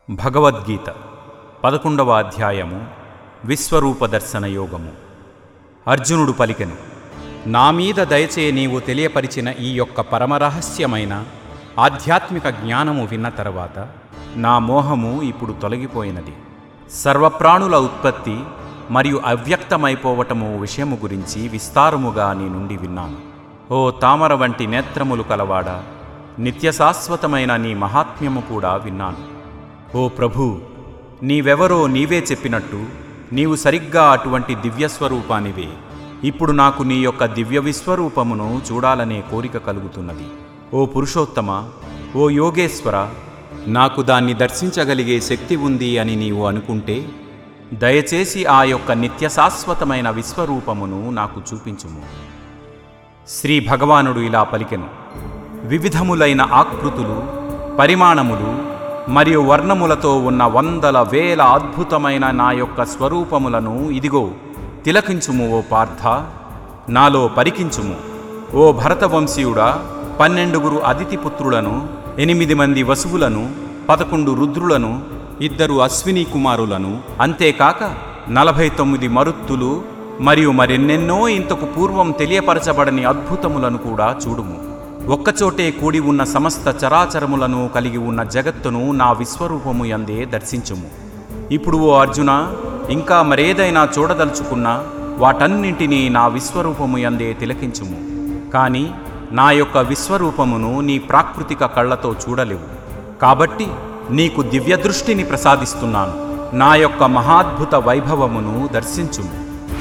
భగవద్గీత పదకొండవ అధ్యాయము విశ్వరూప దర్శన యోగము అర్జునుడు పలికెను నా మీద దయచే నీవు తెలియపరిచిన ఈ యొక్క పరమరహస్యమైన ఆధ్యాత్మిక జ్ఞానము విన్న తర్వాత నా మోహము ఇప్పుడు తొలగిపోయినది సర్వప్రాణుల ఉత్పత్తి మరియు అవ్యక్తమైపోవటము విషయము గురించి విస్తారముగా నీ నుండి విన్నాను ఓ తామర వంటి నేత్రములు కలవాడా నిత్యశాశ్వతమైన నీ మహాత్మ్యము కూడా విన్నాను ఓ ప్రభు నీవెవరో నీవే చెప్పినట్టు నీవు సరిగ్గా అటువంటి దివ్యస్వరూపానివే ఇప్పుడు నాకు నీ యొక్క దివ్య విశ్వరూపమును చూడాలనే కోరిక కలుగుతున్నది ఓ పురుషోత్తమ ఓ యోగేశ్వర నాకు దాన్ని దర్శించగలిగే శక్తి ఉంది అని నీవు అనుకుంటే దయచేసి ఆ యొక్క నిత్య శాశ్వతమైన విశ్వరూపమును నాకు చూపించుము శ్రీ భగవానుడు ఇలా పలికెను వివిధములైన ఆకృతులు పరిమాణములు మరియు వర్ణములతో ఉన్న వందల వేల అద్భుతమైన నా యొక్క స్వరూపములను ఇదిగో తిలకించుము ఓ పార్థ నాలో పరికించుము ఓ భరతవంశీయుడా పన్నెండుగురు అదితి పుత్రులను ఎనిమిది మంది వసువులను పదకొండు రుద్రులను ఇద్దరు అశ్విని కుమారులను అంతేకాక నలభై తొమ్మిది మరుత్తులు మరియు మరెన్నెన్నో ఇంతకు పూర్వం తెలియపరచబడని అద్భుతములను కూడా చూడుము ఒక్కచోటే కూడి ఉన్న సమస్త చరాచరములను కలిగి ఉన్న జగత్తును నా విశ్వరూపము యందే దర్శించుము ఇప్పుడు ఓ అర్జున ఇంకా మరేదైనా చూడదలుచుకున్నా వాటన్నింటినీ నా విశ్వరూపము యందే తిలకించుము కానీ నా యొక్క విశ్వరూపమును నీ ప్రాకృతిక కళ్ళతో చూడలేవు కాబట్టి నీకు దివ్య దృష్టిని ప్రసాదిస్తున్నాను నా యొక్క మహాద్భుత వైభవమును దర్శించుము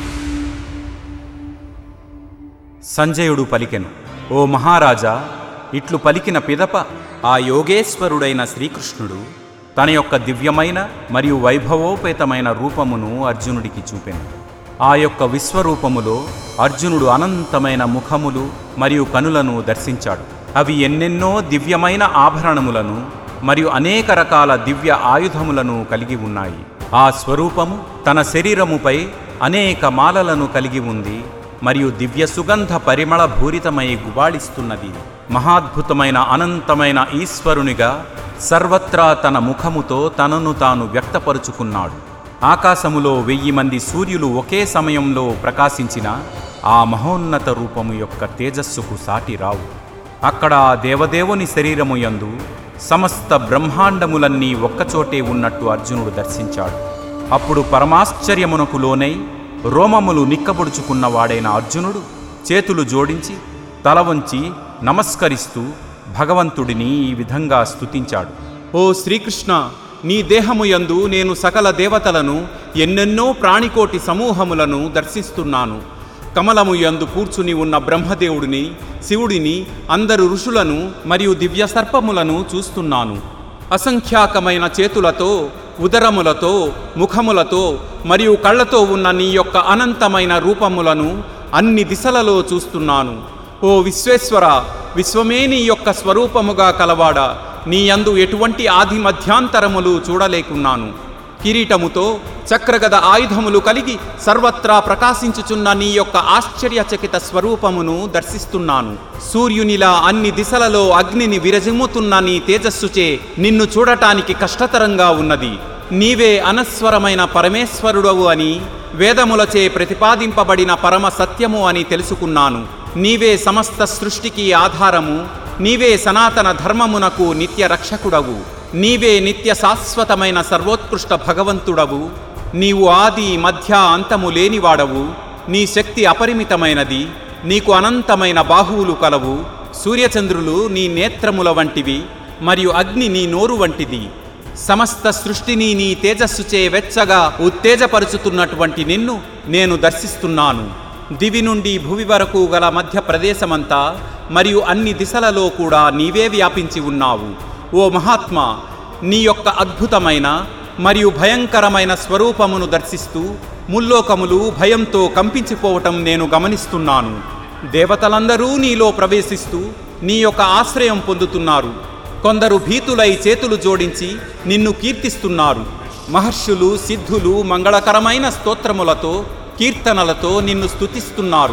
సంజయుడు పలికెను ఓ మహారాజా ఇట్లు పలికిన పిదప ఆ యోగేశ్వరుడైన శ్రీకృష్ణుడు తన యొక్క దివ్యమైన మరియు వైభవోపేతమైన రూపమును అర్జునుడికి చూపెను ఆ యొక్క విశ్వరూపములో అర్జునుడు అనంతమైన ముఖములు మరియు కనులను దర్శించాడు అవి ఎన్నెన్నో దివ్యమైన ఆభరణములను మరియు అనేక రకాల దివ్య ఆయుధములను కలిగి ఉన్నాయి ఆ స్వరూపము తన శరీరముపై అనేక మాలలను కలిగి ఉంది మరియు దివ్య సుగంధ పరిమళ భూరితమై గుబాళిస్తున్నది మహాద్భుతమైన అనంతమైన ఈశ్వరునిగా సర్వత్రా తన ముఖముతో తనను తాను వ్యక్తపరుచుకున్నాడు ఆకాశములో వెయ్యి మంది సూర్యులు ఒకే సమయంలో ప్రకాశించిన ఆ మహోన్నత రూపము యొక్క తేజస్సుకు సాటి రావు అక్కడ ఆ దేవదేవుని శరీరము యందు సమస్త బ్రహ్మాండములన్నీ ఒక్కచోటే ఉన్నట్టు అర్జునుడు దర్శించాడు అప్పుడు పరమాశ్చర్యమునకు లోనై రోమములు నిక్కబొడుచుకున్న వాడైన అర్జునుడు చేతులు జోడించి తల వంచి నమస్కరిస్తూ భగవంతుడిని ఈ విధంగా స్తుతించాడు ఓ శ్రీకృష్ణ నీ దేహము యందు నేను సకల దేవతలను ఎన్నెన్నో ప్రాణికోటి సమూహములను దర్శిస్తున్నాను కమలము యందు కూర్చుని ఉన్న బ్రహ్మదేవుడిని శివుడిని అందరు ఋషులను మరియు దివ్య సర్పములను చూస్తున్నాను అసంఖ్యాకమైన చేతులతో ఉదరములతో ముఖములతో మరియు కళ్ళతో ఉన్న నీ యొక్క అనంతమైన రూపములను అన్ని దిశలలో చూస్తున్నాను ఓ విశ్వేశ్వర విశ్వమే నీ యొక్క స్వరూపముగా కలవాడా నీ యందు ఎటువంటి ఆది మధ్యాంతరములు చూడలేకున్నాను కిరీటముతో చక్రగద ఆయుధములు కలిగి సర్వత్రా ప్రకాశించుచున్న నీ యొక్క ఆశ్చర్యచకిత స్వరూపమును దర్శిస్తున్నాను సూర్యునిలా అన్ని దిశలలో అగ్నిని విరజిమ్ముతున్న నీ తేజస్సుచే నిన్ను చూడటానికి కష్టతరంగా ఉన్నది నీవే అనస్వరమైన పరమేశ్వరుడవు అని వేదములచే ప్రతిపాదింపబడిన పరమ సత్యము అని తెలుసుకున్నాను నీవే సమస్త సృష్టికి ఆధారము నీవే సనాతన ధర్మమునకు నిత్య రక్షకుడవు నీవే నిత్య శాశ్వతమైన సర్వోత్కృష్ట భగవంతుడవు నీవు ఆది మధ్య అంతము లేనివాడవు నీ శక్తి అపరిమితమైనది నీకు అనంతమైన బాహువులు కలవు సూర్యచంద్రులు నీ నేత్రముల వంటివి మరియు అగ్ని నీ నోరు వంటిది సమస్త సృష్టిని నీ తేజస్సుచే వెచ్చగా ఉత్తేజపరుచుతున్నటువంటి నిన్ను నేను దర్శిస్తున్నాను దివి నుండి భువి వరకు గల మధ్య ప్రదేశమంతా మరియు అన్ని దిశలలో కూడా నీవే వ్యాపించి ఉన్నావు ఓ మహాత్మా నీ యొక్క అద్భుతమైన మరియు భయంకరమైన స్వరూపమును దర్శిస్తూ ముల్లోకములు భయంతో కంపించిపోవటం నేను గమనిస్తున్నాను దేవతలందరూ నీలో ప్రవేశిస్తూ నీ యొక్క ఆశ్రయం పొందుతున్నారు కొందరు భీతులై చేతులు జోడించి నిన్ను కీర్తిస్తున్నారు మహర్షులు సిద్ధులు మంగళకరమైన స్తోత్రములతో కీర్తనలతో నిన్ను స్తుతిస్తున్నారు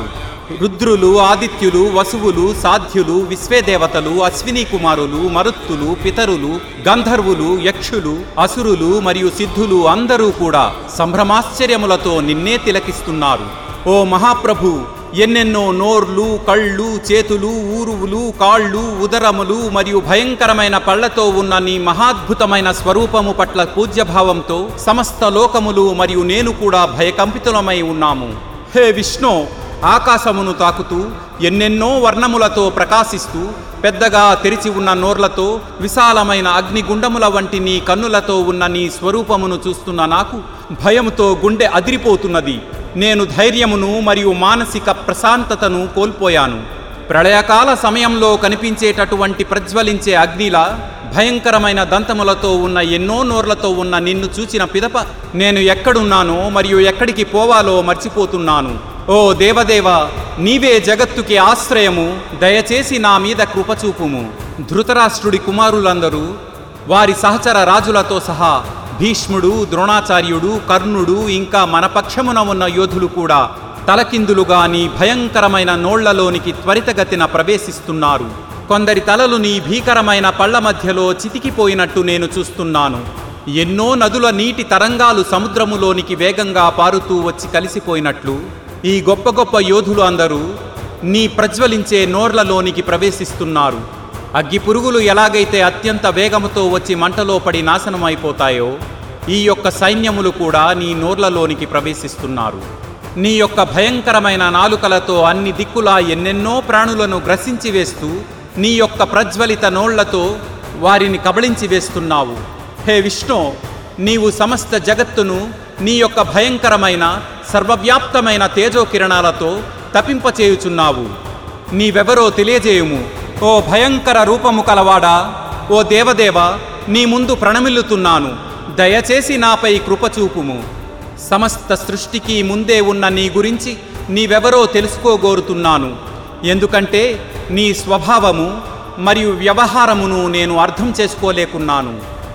రుద్రులు ఆదిత్యులు వసువులు సాధ్యులు విశ్వేదేవతలు అశ్విని కుమారులు మరుత్తులు పితరులు గంధర్వులు యక్షులు అసురులు మరియు సిద్ధులు అందరూ కూడా సంభ్రమాశ్చర్యములతో నిన్నే తిలకిస్తున్నారు ఓ మహాప్రభు ఎన్నెన్నో నోర్లు కళ్ళు చేతులు ఊరువులు కాళ్ళు ఉదరములు మరియు భయంకరమైన పళ్లతో ఉన్న నీ మహాద్భుతమైన స్వరూపము పట్ల పూజ్యభావంతో సమస్త లోకములు మరియు నేను కూడా భయకంపితులమై ఉన్నాము హే విష్ణు ఆకాశమును తాకుతూ ఎన్నెన్నో వర్ణములతో ప్రకాశిస్తూ పెద్దగా తెరిచి ఉన్న నోర్లతో విశాలమైన అగ్నిగుండముల వంటి నీ కన్నులతో ఉన్న నీ స్వరూపమును చూస్తున్న నాకు భయముతో గుండె అదిరిపోతున్నది నేను ధైర్యమును మరియు మానసిక ప్రశాంతతను కోల్పోయాను ప్రళయకాల సమయంలో కనిపించేటటువంటి ప్రజ్వలించే అగ్నిలా భయంకరమైన దంతములతో ఉన్న ఎన్నో నోర్లతో ఉన్న నిన్ను చూచిన పిదప నేను ఎక్కడున్నానో మరియు ఎక్కడికి పోవాలో మర్చిపోతున్నాను ఓ దేవదేవ నీవే జగత్తుకి ఆశ్రయము దయచేసి నా మీద కృపచూపుము ధృతరాష్ట్రుడి కుమారులందరూ వారి సహచర రాజులతో సహా భీష్ముడు ద్రోణాచార్యుడు కర్ణుడు ఇంకా మన పక్షమున ఉన్న యోధులు కూడా తలకిందులుగా నీ భయంకరమైన నోళ్లలోనికి త్వరితగతిన ప్రవేశిస్తున్నారు కొందరి తలలు నీ భీకరమైన పళ్ల మధ్యలో చితికిపోయినట్టు నేను చూస్తున్నాను ఎన్నో నదుల నీటి తరంగాలు సముద్రములోనికి వేగంగా పారుతూ వచ్చి కలిసిపోయినట్లు ఈ గొప్ప గొప్ప యోధులు అందరూ నీ ప్రజ్వలించే నోర్లలోనికి ప్రవేశిస్తున్నారు అగ్గి పురుగులు ఎలాగైతే అత్యంత వేగముతో వచ్చి మంటలో పడి నాశనమైపోతాయో ఈ యొక్క సైన్యములు కూడా నీ నోర్లలోనికి ప్రవేశిస్తున్నారు నీ యొక్క భయంకరమైన నాలుకలతో అన్ని దిక్కులా ఎన్నెన్నో ప్రాణులను గ్రసించి వేస్తూ నీ యొక్క ప్రజ్వలిత నోళ్లతో వారిని కబళించి వేస్తున్నావు హే విష్ణు నీవు సమస్త జగత్తును నీ యొక్క భయంకరమైన సర్వవ్యాప్తమైన తేజో కిరణాలతో తపింపచేయుచున్నావు నీవెవరో తెలియజేయుము ఓ భయంకర రూపము కలవాడా ఓ దేవదేవ నీ ముందు ప్రణమిల్లుతున్నాను దయచేసి నాపై కృపచూపుము సమస్త సృష్టికి ముందే ఉన్న నీ గురించి నీవెవరో తెలుసుకోగోరుతున్నాను ఎందుకంటే నీ స్వభావము మరియు వ్యవహారమును నేను అర్థం చేసుకోలేకున్నాను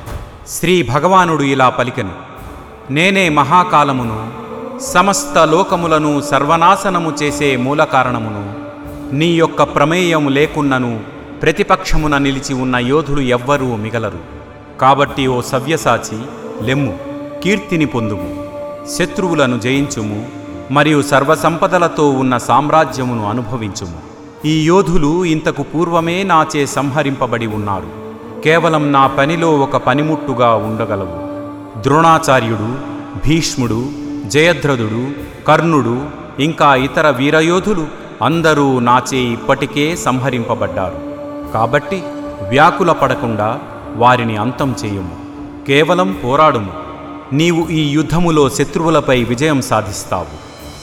శ్రీ భగవానుడు ఇలా పలికెను నేనే మహాకాలమును సమస్త లోకములను సర్వనాశనము చేసే మూల కారణమును నీ యొక్క ప్రమేయము లేకున్నను ప్రతిపక్షమున నిలిచి ఉన్న యోధులు ఎవ్వరూ మిగలరు కాబట్టి ఓ సవ్యసాచి లెమ్ము కీర్తిని పొందుము శత్రువులను జయించుము మరియు సర్వసంపదలతో ఉన్న సామ్రాజ్యమును అనుభవించుము ఈ యోధులు ఇంతకు పూర్వమే నాచే సంహరింపబడి ఉన్నారు కేవలం నా పనిలో ఒక పనిముట్టుగా ఉండగలవు ద్రోణాచార్యుడు భీష్ముడు జయద్రథుడు కర్ణుడు ఇంకా ఇతర వీరయోధులు అందరూ నాచే ఇప్పటికే సంహరింపబడ్డారు కాబట్టి వ్యాకుల పడకుండా వారిని అంతం చేయుము కేవలం పోరాడుము నీవు ఈ యుద్ధములో శత్రువులపై విజయం సాధిస్తావు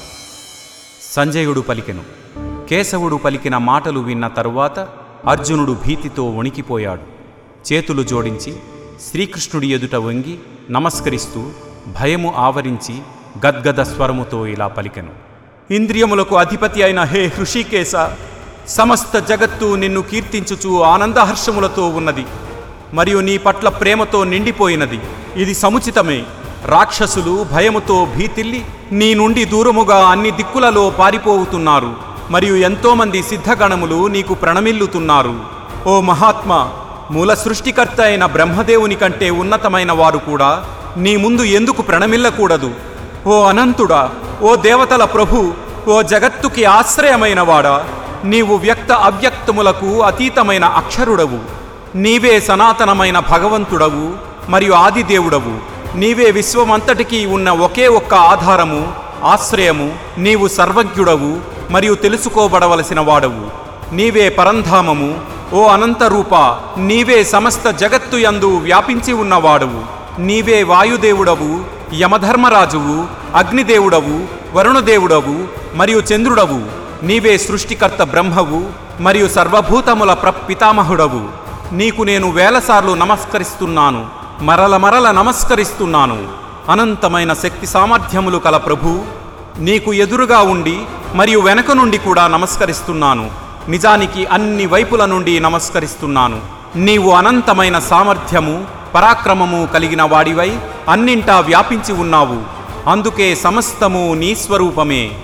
సంజయుడు పలికెను కేశవుడు పలికిన మాటలు విన్న తరువాత అర్జునుడు భీతితో వణికిపోయాడు చేతులు జోడించి శ్రీకృష్ణుడి ఎదుట వంగి నమస్కరిస్తూ భయము ఆవరించి గద్గద స్వరముతో ఇలా పలికెను ఇంద్రియములకు అధిపతి అయిన హే హృషికేశ సమస్త జగత్తు నిన్ను కీర్తించుచు ఆనందహర్షములతో ఉన్నది మరియు నీ పట్ల ప్రేమతో నిండిపోయినది ఇది సముచితమే రాక్షసులు భయముతో భీతిల్లి నీ నుండి దూరముగా అన్ని దిక్కులలో పారిపోవుతున్నారు మరియు ఎంతోమంది సిద్ధగణములు నీకు ప్రణమిల్లుతున్నారు ఓ మహాత్మా మూల సృష్టికర్త అయిన బ్రహ్మదేవుని కంటే ఉన్నతమైన వారు కూడా నీ ముందు ఎందుకు ప్రణమిల్లకూడదు ఓ అనంతుడా ఓ దేవతల ప్రభు ఓ జగత్తుకి ఆశ్రయమైన వాడా నీవు వ్యక్త అవ్యక్తములకు అతీతమైన అక్షరుడవు నీవే సనాతనమైన భగవంతుడవు మరియు ఆదిదేవుడవు నీవే విశ్వమంతటికీ ఉన్న ఒకే ఒక్క ఆధారము ఆశ్రయము నీవు సర్వజ్ఞుడవు మరియు తెలుసుకోబడవలసిన వాడవు నీవే పరంధామము ఓ అనంతరూప నీవే సమస్త జగత్తు యందు వ్యాపించి ఉన్నవాడవు నీవే వాయుదేవుడవు యమధర్మరాజువు అగ్నిదేవుడవు వరుణదేవుడవు మరియు చంద్రుడవు నీవే సృష్టికర్త బ్రహ్మవు మరియు సర్వభూతముల ప్రపితామహుడవు నీకు నేను వేలసార్లు నమస్కరిస్తున్నాను మరల మరల నమస్కరిస్తున్నాను అనంతమైన శక్తి సామర్థ్యములు కల ప్రభు నీకు ఎదురుగా ఉండి మరియు వెనక నుండి కూడా నమస్కరిస్తున్నాను నిజానికి అన్ని వైపుల నుండి నమస్కరిస్తున్నాను నీవు అనంతమైన సామర్థ్యము పరాక్రమము కలిగిన వాడివై అన్నింటా వ్యాపించి ఉన్నావు అందుకే సమస్తము నీ స్వరూపమే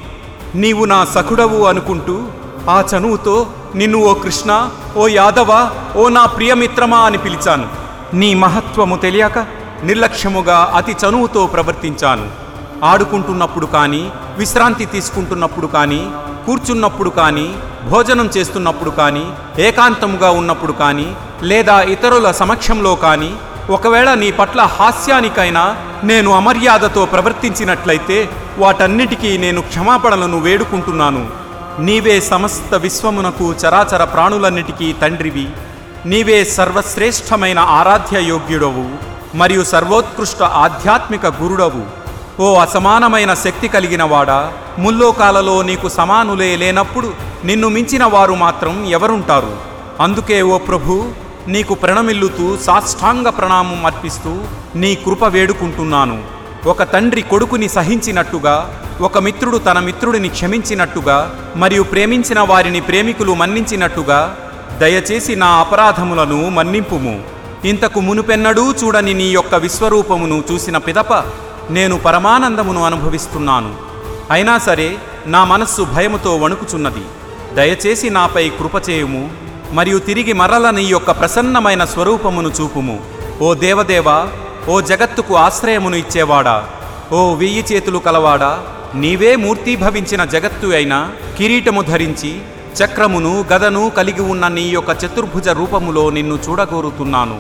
నీవు నా సఖుడవు అనుకుంటూ ఆ చనువుతో నిన్ను ఓ కృష్ణ ఓ యాదవ ఓ నా ప్రియమిత్రమా అని పిలిచాను నీ మహత్వము తెలియక నిర్లక్ష్యముగా అతి చనువుతో ప్రవర్తించాను ఆడుకుంటున్నప్పుడు కానీ విశ్రాంతి తీసుకుంటున్నప్పుడు కానీ కూర్చున్నప్పుడు కానీ భోజనం చేస్తున్నప్పుడు కానీ ఏకాంతముగా ఉన్నప్పుడు కానీ లేదా ఇతరుల సమక్షంలో కానీ ఒకవేళ నీ పట్ల హాస్యానికైనా నేను అమర్యాదతో ప్రవర్తించినట్లయితే వాటన్నిటికీ నేను క్షమాపణలను వేడుకుంటున్నాను నీవే సమస్త విశ్వమునకు చరాచర ప్రాణులన్నిటికీ తండ్రివి నీవే సర్వశ్రేష్టమైన ఆరాధ్య యోగ్యుడవు మరియు సర్వోత్కృష్ట ఆధ్యాత్మిక గురుడవు ఓ అసమానమైన శక్తి కలిగిన వాడా ముల్లోకాలలో నీకు సమానులే లేనప్పుడు నిన్ను మించిన వారు మాత్రం ఎవరుంటారు అందుకే ఓ ప్రభు నీకు ప్రణమిల్లుతూ సాష్టాంగ ప్రణామం అర్పిస్తూ నీ కృప వేడుకుంటున్నాను ఒక తండ్రి కొడుకుని సహించినట్టుగా ఒక మిత్రుడు తన మిత్రుడిని క్షమించినట్టుగా మరియు ప్రేమించిన వారిని ప్రేమికులు మన్నించినట్టుగా దయచేసి నా అపరాధములను మన్నింపుము ఇంతకు మునుపెన్నడూ చూడని నీ యొక్క విశ్వరూపమును చూసిన పిదప నేను పరమానందమును అనుభవిస్తున్నాను అయినా సరే నా మనస్సు భయముతో వణుకుచున్నది దయచేసి నాపై కృపచేయుము మరియు తిరిగి మరల నీ యొక్క ప్రసన్నమైన స్వరూపమును చూపుము ఓ దేవదేవా ఓ జగత్తుకు ఆశ్రయమును ఇచ్చేవాడా ఓ వెయ్యి చేతులు కలవాడా నీవే మూర్తీభవించిన జగత్తు అయిన కిరీటము ధరించి చక్రమును గదను కలిగి ఉన్న నీ యొక్క చతుర్భుజ రూపములో నిన్ను చూడగోరుతున్నాను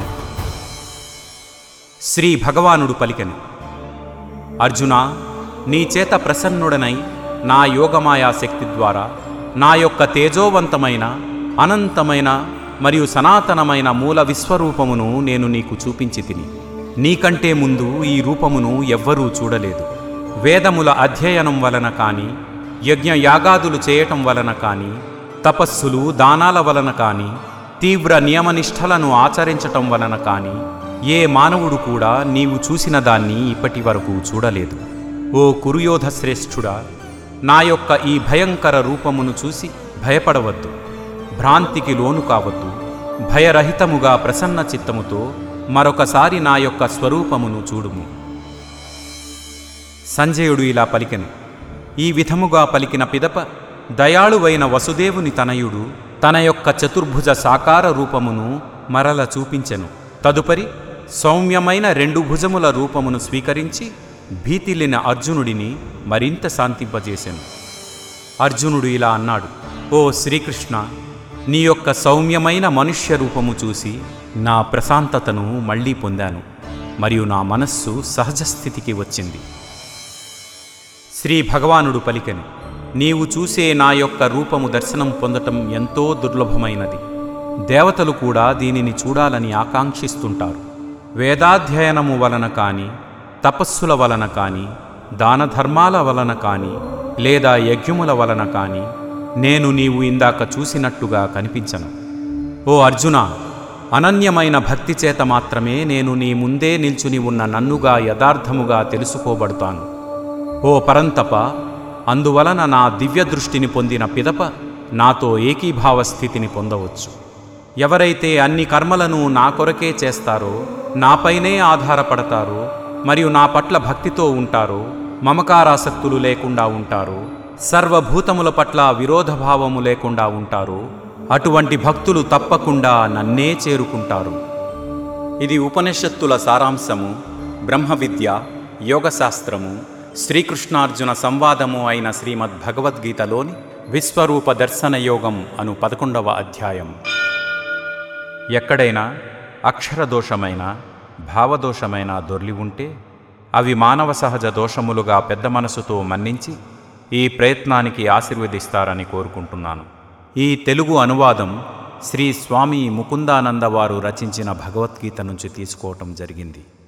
శ్రీ భగవానుడు పలికెను అర్జున నీ చేత ప్రసన్నుడనై నా యోగమాయా శక్తి ద్వారా నా యొక్క తేజోవంతమైన అనంతమైన మరియు సనాతనమైన మూల విశ్వరూపమును నేను నీకు చూపించి తిని నీకంటే ముందు ఈ రూపమును ఎవ్వరూ చూడలేదు వేదముల అధ్యయనం వలన కానీ యజ్ఞ యాగాదులు చేయటం వలన కానీ తపస్సులు దానాల వలన కానీ తీవ్ర నియమనిష్టలను ఆచరించటం వలన కానీ ఏ మానవుడు కూడా నీవు చూసిన దాన్ని ఇప్పటి వరకు చూడలేదు ఓ కురుయోధ శ్రేష్ఠుడా నా యొక్క ఈ భయంకర రూపమును చూసి భయపడవద్దు భ్రాంతికి లోను కావద్దు భయరహితముగా ప్రసన్న చిత్తముతో మరొకసారి నా యొక్క స్వరూపమును చూడుము సంజయుడు ఇలా పలికెను ఈ విధముగా పలికిన పిదప దయాళువైన వసుదేవుని తనయుడు తన యొక్క చతుర్భుజ సాకార రూపమును మరల చూపించెను తదుపరి సౌమ్యమైన రెండు భుజముల రూపమును స్వీకరించి భీతిల్లిన అర్జునుడిని మరింత శాంతింపజేసెను అర్జునుడు ఇలా అన్నాడు ఓ శ్రీకృష్ణ నీ యొక్క సౌమ్యమైన మనుష్య రూపము చూసి నా ప్రశాంతతను మళ్ళీ పొందాను మరియు నా మనస్సు సహజ స్థితికి వచ్చింది శ్రీ భగవానుడు పలికెను నీవు చూసే నా యొక్క రూపము దర్శనం పొందటం ఎంతో దుర్లభమైనది దేవతలు కూడా దీనిని చూడాలని ఆకాంక్షిస్తుంటారు వేదాధ్యయనము వలన కానీ తపస్సుల వలన కానీ దాన ధర్మాల వలన కానీ లేదా యజ్ఞముల వలన కానీ నేను నీవు ఇందాక చూసినట్టుగా కనిపించను ఓ అర్జున అనన్యమైన భక్తి చేత మాత్రమే నేను నీ ముందే నిల్చుని ఉన్న నన్నుగా యథార్థముగా తెలుసుకోబడతాను ఓ పరంతప అందువలన నా దివ్య దృష్టిని పొందిన పిదప నాతో ఏకీభావ స్థితిని పొందవచ్చు ఎవరైతే అన్ని కర్మలను నా కొరకే చేస్తారో నాపైనే ఆధారపడతారో మరియు నా పట్ల భక్తితో ఉంటారో మమకారాసక్తులు లేకుండా ఉంటారో సర్వభూతముల పట్ల విరోధభావము లేకుండా ఉంటారో అటువంటి భక్తులు తప్పకుండా నన్నే చేరుకుంటారు ఇది ఉపనిషత్తుల సారాంశము బ్రహ్మ విద్య యోగశాస్త్రము శ్రీకృష్ణార్జున సంవాదము అయిన శ్రీమద్ భగవద్గీతలోని విశ్వరూప దర్శన యోగం అను పదకొండవ అధ్యాయం ఎక్కడైనా అక్షర దోషమైన భావదోషమైన దొర్లి ఉంటే అవి మానవ సహజ దోషములుగా పెద్ద మనసుతో మన్నించి ఈ ప్రయత్నానికి ఆశీర్వదిస్తారని కోరుకుంటున్నాను ఈ తెలుగు అనువాదం శ్రీ స్వామి ముకుందానంద వారు రచించిన భగవద్గీత నుంచి తీసుకోవటం జరిగింది